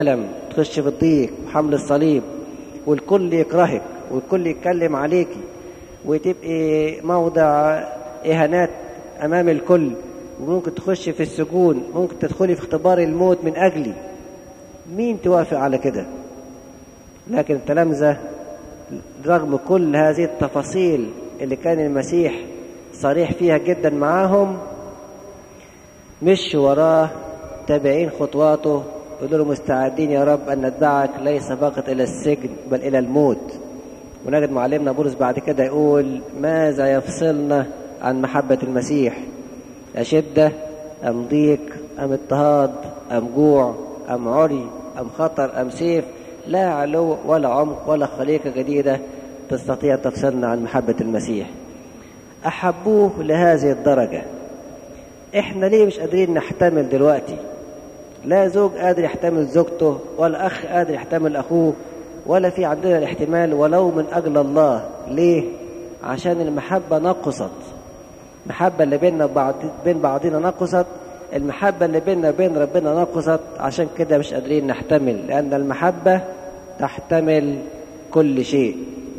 الألم تخش في الضيق وحمل الصليب والكل يكرهك والكل يتكلم عليكي وتبقي موضع إهانات أمام الكل وممكن تخش في السجون ممكن تدخلي في اختبار الموت من أجلي مين توافق على كده لكن التلامذة رغم كل هذه التفاصيل اللي كان المسيح صريح فيها جدا معاهم مشوا وراه تابعين خطواته يقولوا له مستعدين يا رب أن نتبعك ليس فقط إلى السجن بل إلى الموت ونجد معلمنا بولس بعد كده يقول ماذا يفصلنا عن محبة المسيح أشدة أم ضيق أم اضطهاد أم جوع أم عري أم خطر أم سيف لا علو ولا عمق ولا خليقة جديدة تستطيع تفصلنا عن محبة المسيح أحبوه لهذه الدرجة إحنا ليه مش قادرين نحتمل دلوقتي لا زوج قادر يحتمل زوجته ولا أخ قادر يحتمل أخوه ولا في عندنا الاحتمال ولو من أجل الله ليه؟ عشان المحبة نقصت المحبة اللي بيننا وبعض بين بعضنا نقصت المحبة اللي بيننا وبين ربنا نقصت عشان كده مش قادرين نحتمل لأن المحبة تحتمل كل شيء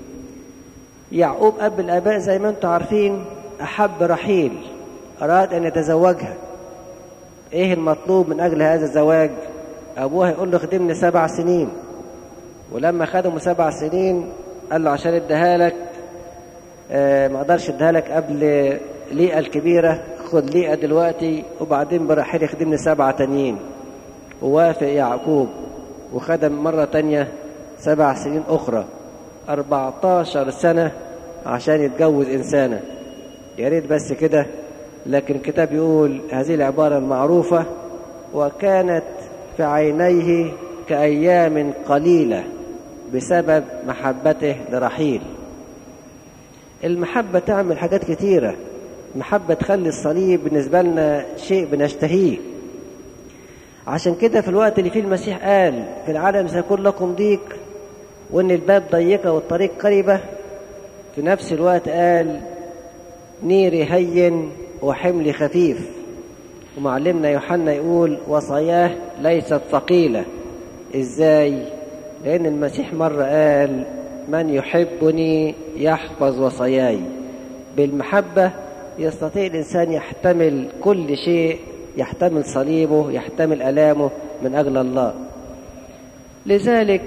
يعقوب أب الآباء زي ما أنتم عارفين أحب رحيل أراد أن يتزوجها إيه المطلوب من أجل هذا الزواج أبوها يقول له خدمني سبع سنين ولما خدمه سبع سنين قال له عشان اديها لك آه ما اقدرش اديها لك قبل ليئة الكبيرة خد ليئة دلوقتي وبعدين برحيل يخدمني سبعة تانيين ووافق يعقوب وخدم مرة تانية سبع سنين أخرى أربعتاشر سنة عشان يتجوز إنسانة يا ريت بس كده لكن الكتاب يقول هذه العبارة المعروفة وكانت في عينيه كأيام قليلة بسبب محبته لرحيل المحبة تعمل حاجات كتيرة المحبة تخلي الصليب بالنسبة لنا شيء بنشتهيه عشان كده في الوقت اللي فيه المسيح قال في العالم سيكون لكم ضيق وان الباب ضيقة والطريق قريبة في نفس الوقت قال نيري هين وحملي خفيف ومعلمنا يوحنا يقول وصاياه ليست ثقيلة ازاي لان المسيح مرة قال من يحبني يحفظ وصاياي بالمحبة يستطيع الإنسان يحتمل كل شيء يحتمل صليبه يحتمل ألامه من أجل الله لذلك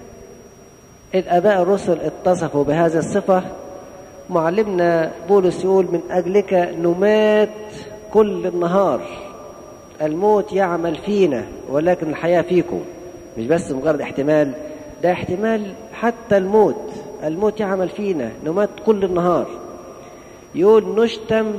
الآباء الرسل اتصفوا بهذه الصفة معلمنا بولس يقول من أجلك نمات كل النهار الموت يعمل فينا ولكن الحياة فيكم مش بس مجرد احتمال ده احتمال حتى الموت الموت يعمل فينا نمات كل النهار يقول نشتم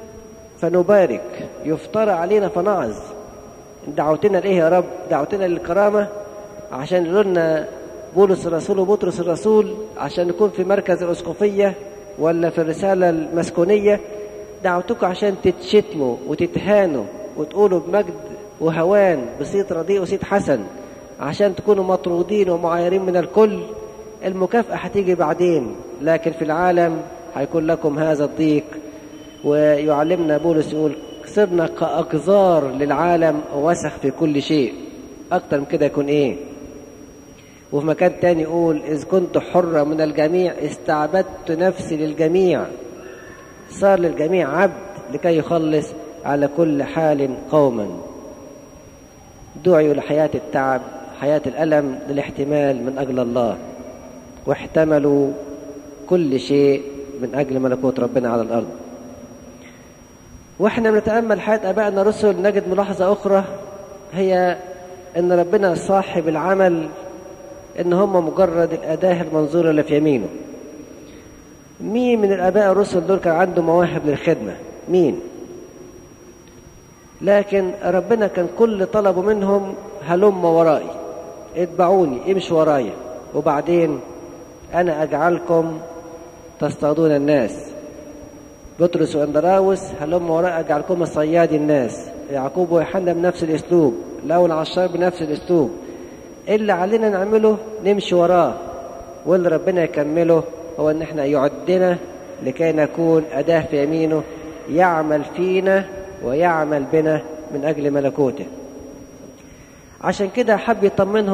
فنبارك يفترى علينا فنعظ دعوتنا لايه يا رب دعوتنا للكرامه عشان يقولوا لنا بولس الرسول وبطرس الرسول عشان نكون في مركز الاسقفيه ولا في الرساله المسكونيه دعوتكم عشان تتشتموا وتتهانوا وتقولوا بمجد وهوان بصيت رديء وصيت حسن عشان تكونوا مطرودين ومعايرين من الكل المكافأة هتيجي بعدين لكن في العالم هيكون لكم هذا الضيق ويعلمنا بولس يقول صرنا كأقذار للعالم ووسخ في كل شيء أكتر من كده يكون إيه وفي مكان تاني يقول إذ كنت حرة من الجميع استعبدت نفسي للجميع صار للجميع عبد لكي يخلص على كل حال قوما دعوا لحياة التعب حياة الألم للاحتمال من أجل الله واحتملوا كل شيء من أجل ملكوت ربنا على الأرض واحنا بنتأمل حياة أبائنا الرسل نجد ملاحظة أخرى هي أن ربنا صاحب العمل أن هم مجرد الأداة المنظورة اللي في يمينه مين من الآباء الرسل دول كان عنده مواهب للخدمة مين لكن ربنا كان كل طلبه منهم هلم ورائي اتبعوني امشوا ورايا وبعدين أنا أجعلكم تصطادون الناس بطرس واندراوس هلم وراء أجعلكم صياد الناس يعقوب ويوحنا بنفس الأسلوب لو العشار بنفس الأسلوب اللي علينا نعمله نمشي وراه واللي ربنا يكمله هو ان احنا يعدنا لكي نكون أداة في يمينه يعمل فينا ويعمل بنا من أجل ملكوته عشان كده حب يطمنهم